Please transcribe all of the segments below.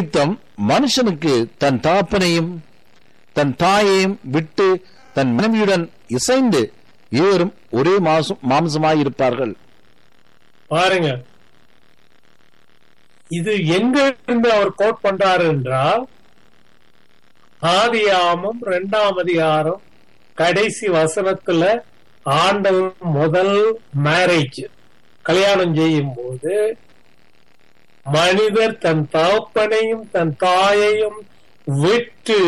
நிமித்தம் மனுஷனுக்கு தன் தாப்பனையும் தன் தாயையும் விட்டு தன் மனைவியுடன் இசைந்து இருவரும் ஒரே மாசம் மாம்சமாயிருப்பார்கள் பாருங்க இது எங்க இருந்து அவர் கோட் பண்றாரு என்றால் ஆதியாமம் இரண்டாம் அதிகாரம் கடைசி வசனத்துல ஆண்டவர் முதல் மேரேஜ் கல்யாணம் செய்யும் போது மனிதர் தன் தகப்பனையும் தன் தாயையும் விட்டு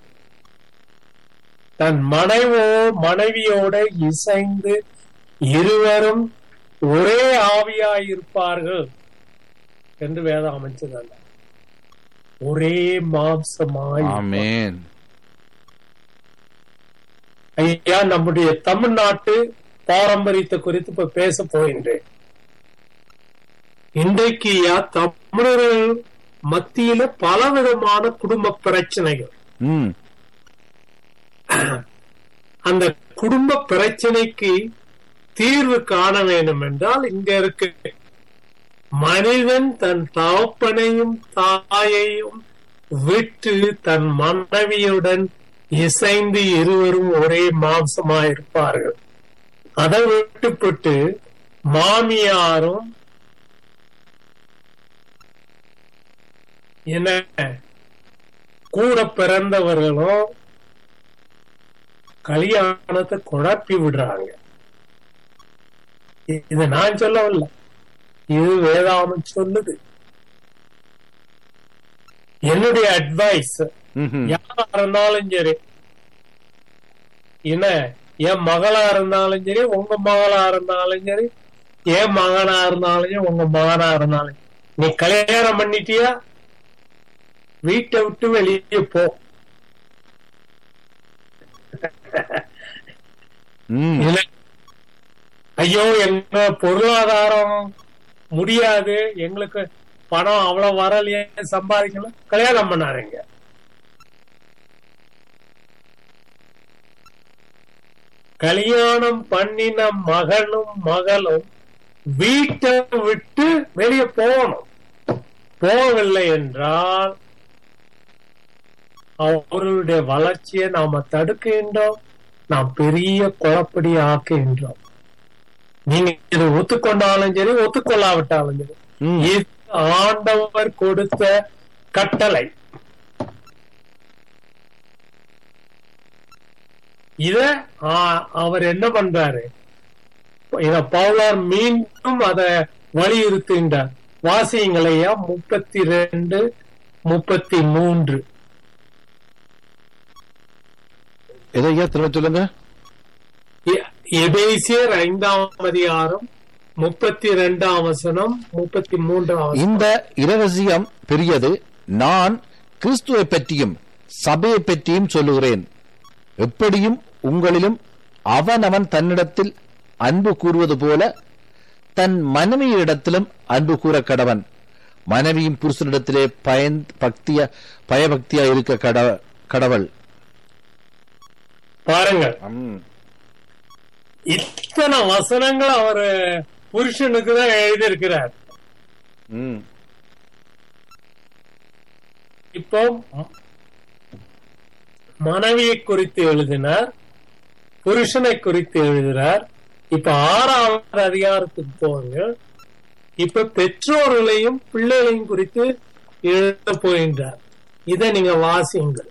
தன் மனைவோ மனைவியோட இசைந்து இருவரும் ஒரே ஆவியாயிருப்பார்கள் என்று வேதம் அமைச்சதல்ல ஒரே மாம்சமாய் ஆமென் ஐயா நம்முடைய தமிழ்நாட்டு பாரம்பரியத்தை குறித்து இப்ப பேச போகின்றேன் இன்றைக்கு ஐயா தமிழர்கள் மத்தியில பலவிதமான குடும்ப பிரச்சனைகள் ம் அந்த குடும்ப பிரச்சனைக்கு தீர்வு காண வேண்டும் என்றால் இங்க இருக்கு மனிதன் தன் தகப்பனையும் தாயையும் விட்டு தன் மனைவியுடன் இசைந்து இருவரும் ஒரே மாம்சமாயிருப்பார்கள் அதை விட்டுப்பட்டு மாமியாரும் என்ன கூட பிறந்தவர்களும் கல்யாணத்தை குழப்பி விடுறாங்க இது நான் சொல்லவில்லை இது வேதாமம் சொல்லுது என்னுடைய அட்வைஸ் ம்ஹும். யாரா இருந்தாலும் சரி என்ன என் மகளா இருந்தாலும் சரி உங்க மகளா இருந்தாலும் சரி என் மகனா இருந்தாலும் சரி உங்க மகனா இருந்தாலும் நீ கல்யாணம் பண்ணிட்டியா வீட்டை விட்டு வெளியே போ ம் இல்ல ஐயோ எங்க பொருளாதாரம் முடியாது எங்களுக்கு பணம் அவ்வளவு வரலையே சம்பாதிக்கல கல்யாணம் பண்ணாருங்க கல்யாணம் பண்ணின மகனும் மகளும் வீட்டை விட்டு வெளியே போகணும் போகவில்லை என்றால் அவர்களுடைய வளர்ச்சியை நாம தடுக்கின்றோம் நாம் பெரிய குழப்படி ஆக்குகின்றோம் நீங்க இதை ஒத்துக்கொண்டாலும் சரி ஒத்துக்கொள்ளாவிட்டாலும் சரி ம். இது ஆண்டவர் கொடுத்த கட்டளை இத ஆ, அவர் என்ன பண்றாரு இத பவுலார் மீண்டும் அத வலியுறுத்துகின்றார் வாசியங்களையா முப்பத்தி ரெண்டு முப்பத்தி மூன்று எதையா திரும்ப சொல்லுங்க எ- எபேசியர் ஐந்தாம் அதிகாரம் முப்பத்தி ரெண்டாம் வசனம் முப்பத்தி மூன்றாம் வசனம் இந்த இரகசியம் பெரியது நான் கிறிஸ்துவை பற்றியும் சபையை பற்றியும் சொல்லுகிறேன் எப்படியும் உங்களிலும் அவனவன் தன்னிடத்தில் அன்பு கூறுவது போல தன் மனைவியிடத்திலும் அன்பு கூற கடவன் மனைவியும் புருஷனிடத்திலே பயன் பக்திய பயபக்தியா இருக்க கட கடவள் பாருங்க ம். இத்தனை வசனங்கள் அவர் புருஷனுக்கு தான் எழுதியிருக்கிறார் ம். இப்போ மனைவியை குறித்து எழுதினார் புருஷனை குறித்து எழுதினார் இப்ப ஆறாவது அதிகாரத்துக்கு போங்க இப்ப பெற்றோர்களையும் பிள்ளைகளையும் குறித்து எழுத போகின்றார் இதை நீங்க வாசியுங்கள்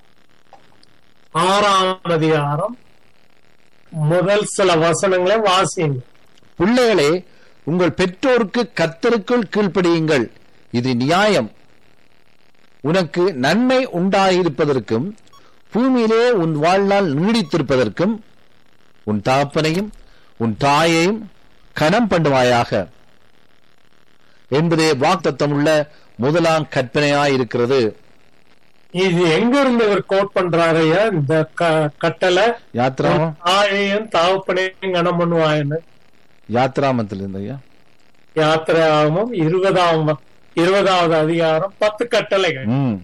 ஆறாம் அதிகாரம் முதல் சில வசனங்களை வாசியுங்க பிள்ளைகளே உங்கள் பெற்றோருக்கு கத்தருக்குள் கீழ்ப்படியுங்கள் இது நியாயம் உனக்கு நன்மை உண்டாயிருப்பதற்கும் பூமியிலே உன் வாழ்நாள் நீடித்திருப்பதற்கும் உன் தகப்பனையும் உன் தாயையும் கனம் பண்ணுவாயாக என்பதே வாக்தத்தம் உள்ள முதலாம் கற்பனையாயிருக்கிறது இது எங்க இருந்து இவர் கோட் பண்றாரையா இந்த க- கட்டளை யாத்ராமம் தாயையும் தாவப்பனையும் கனம் பண்ணுவாயன்னு யாத்ராமத்தில் இருந்து ஐயா யாத்திராகமும் இருபதாம் இருபதாவது அதிகாரம் பத்து கட்டளைகள் ம்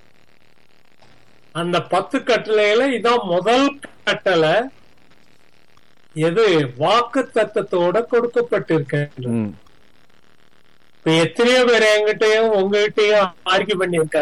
அந்த பத்து கட்டளையில இதான் முதல் கட்டளை எது வாக்கு தத்தத்தோட கொடுக்கப்பட்டிருக்க ம் இப்ப எத்தனையோ பேர் என்கிட்டயும் உங்ககிட்டயும் ஆர்கி பண்ணியிருக்காங்க